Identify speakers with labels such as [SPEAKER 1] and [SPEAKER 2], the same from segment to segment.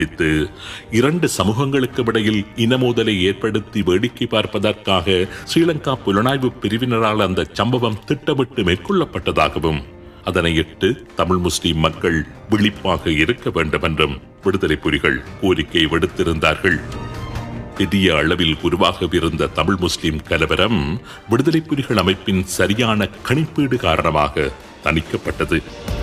[SPEAKER 1] வைத்து இரண்டு சமூகங்களுக்கு இடையில் இனமோதலை ஏற்படுத்தி வேடிக்கை பார்ப்பதற்காக ஸ்ரீலங்கா புலனாய்வு பிரிவினரால் அந்த சம்பவம் திட்டமிட்டு மேற்கொள்ளப்பட்டதாகவும் அதனையிட்டு தமிழ் முஸ்லிம் மக்கள் விழிப்பாக இருக்க வேண்டும் என்றும் விடுதலை புலிகள் கோரிக்கை விடுத்திருந்தார்கள் பெரிய அளவில் உருவாகவிருந்த தமிழ் முஸ்லிம் கலவரம் விடுதலை புலிகள் அமைப்பின் சரியான கணிப்பீடு காரணமாக தணிக்கப்பட்டது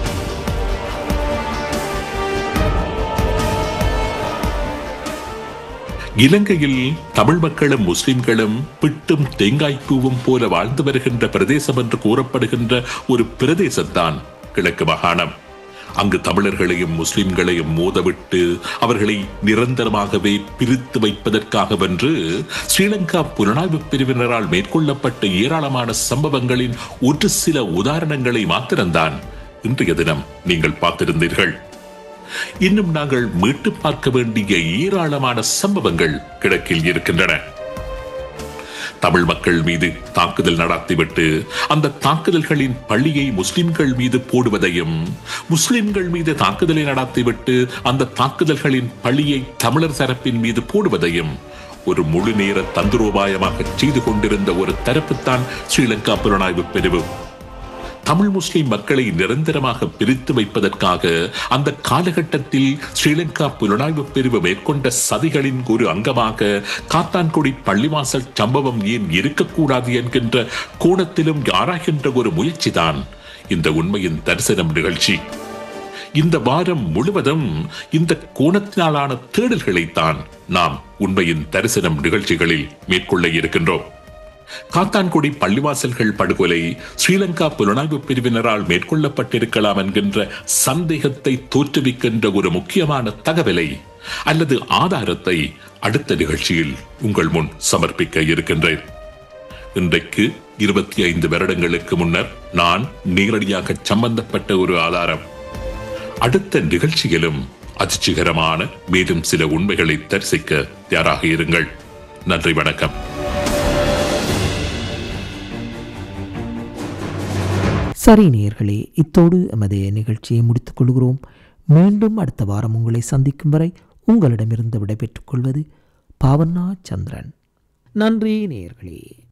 [SPEAKER 1] இலங்கையில் தமிழ் மக்களும் முஸ்லிம்களும் பிட்டும் தேங்காய் பூவும் போல வாழ்ந்து வருகின்ற பிரதேசம் என்று கூறப்படுகின்ற ஒரு பிரதேசம்தான் கிழக்கு மாகாணம் அங்கு தமிழர்களையும் முஸ்லிம்களையும் மோதவிட்டு அவர்களை நிரந்தரமாகவே பிரித்து வைப்பதற்காகவென்று ஸ்ரீலங்கா புலனாய்வு பிரிவினரால் மேற்கொள்ளப்பட்ட ஏராளமான சம்பவங்களின் ஒரு சில உதாரணங்களை மாத்திரம்தான் இன்றைய தினம் நீங்கள் பார்த்திருந்தீர்கள் இன்னும் நாங்கள் மீட்டு பார்க்க வேண்டிய ஏராளமான சம்பவங்கள் கிழக்கில் இருக்கின்றன தமிழ் மக்கள் மீது தாக்குதல் நடத்திவிட்டு அந்த தாக்குதல்களின் பள்ளியை முஸ்லிம்கள் மீது போடுவதையும் முஸ்லிம்கள் மீது தாக்குதலை நடத்திவிட்டு அந்த தாக்குதல்களின் பள்ளியை தமிழர் தரப்பின் மீது போடுவதையும் ஒரு முழு நேர தந்திரோபாயமாக செய்து கொண்டிருந்த ஒரு தரப்புத்தான் ஸ்ரீலங்கா புலனாய்வு பிரிவு தமிழ் முஸ்லிம் மக்களை நிரந்தரமாக பிரித்து வைப்பதற்காக அந்த காலகட்டத்தில் ஸ்ரீலங்கா புலனாய்வு பிரிவு மேற்கொண்ட சதிகளின் ஒரு அங்கமாக காத்தான்குடி பள்ளிவாசல் சம்பவம் ஏன் இருக்கக்கூடாது என்கின்ற கோணத்திலும் ஆராய்கின்ற ஒரு முயற்சிதான் இந்த உண்மையின் தரிசனம் நிகழ்ச்சி இந்த வாரம் முழுவதும் இந்த கோணத்தினாலான தேடல்களைத்தான் நாம் உண்மையின் தரிசனம் நிகழ்ச்சிகளில் மேற்கொள்ள இருக்கின்றோம் காத்தான்குடி பள்ளிவாசல்கள் படுகொலை ஸ்ரீலங்கா புலனாய்வு பிரிவினரால் மேற்கொள்ளப்பட்டிருக்கலாம் என்கின்ற சந்தேகத்தை தோற்றுவிக்கின்ற ஒரு முக்கியமான தகவலை அல்லது ஆதாரத்தை அடுத்த நிகழ்ச்சியில் உங்கள் முன் சமர்ப்பிக்க இருக்கின்றேன் இன்றைக்கு இருபத்தி ஐந்து வருடங்களுக்கு முன்னர் நான் நேரடியாக சம்பந்தப்பட்ட ஒரு ஆதாரம் அடுத்த நிகழ்ச்சியிலும் அதிர்ச்சிகரமான மேலும் சில உண்மைகளை தரிசிக்க தயாராக இருங்கள் நன்றி வணக்கம்
[SPEAKER 2] சரி நேயர்களே இத்தோடு எமது நிகழ்ச்சியை முடித்துக் கொள்கிறோம் மீண்டும் அடுத்த வாரம் உங்களை சந்திக்கும் வரை உங்களிடமிருந்து விடைபெற்றுக் கொள்வது பாவண்ணா சந்திரன் நன்றி நேயர்களே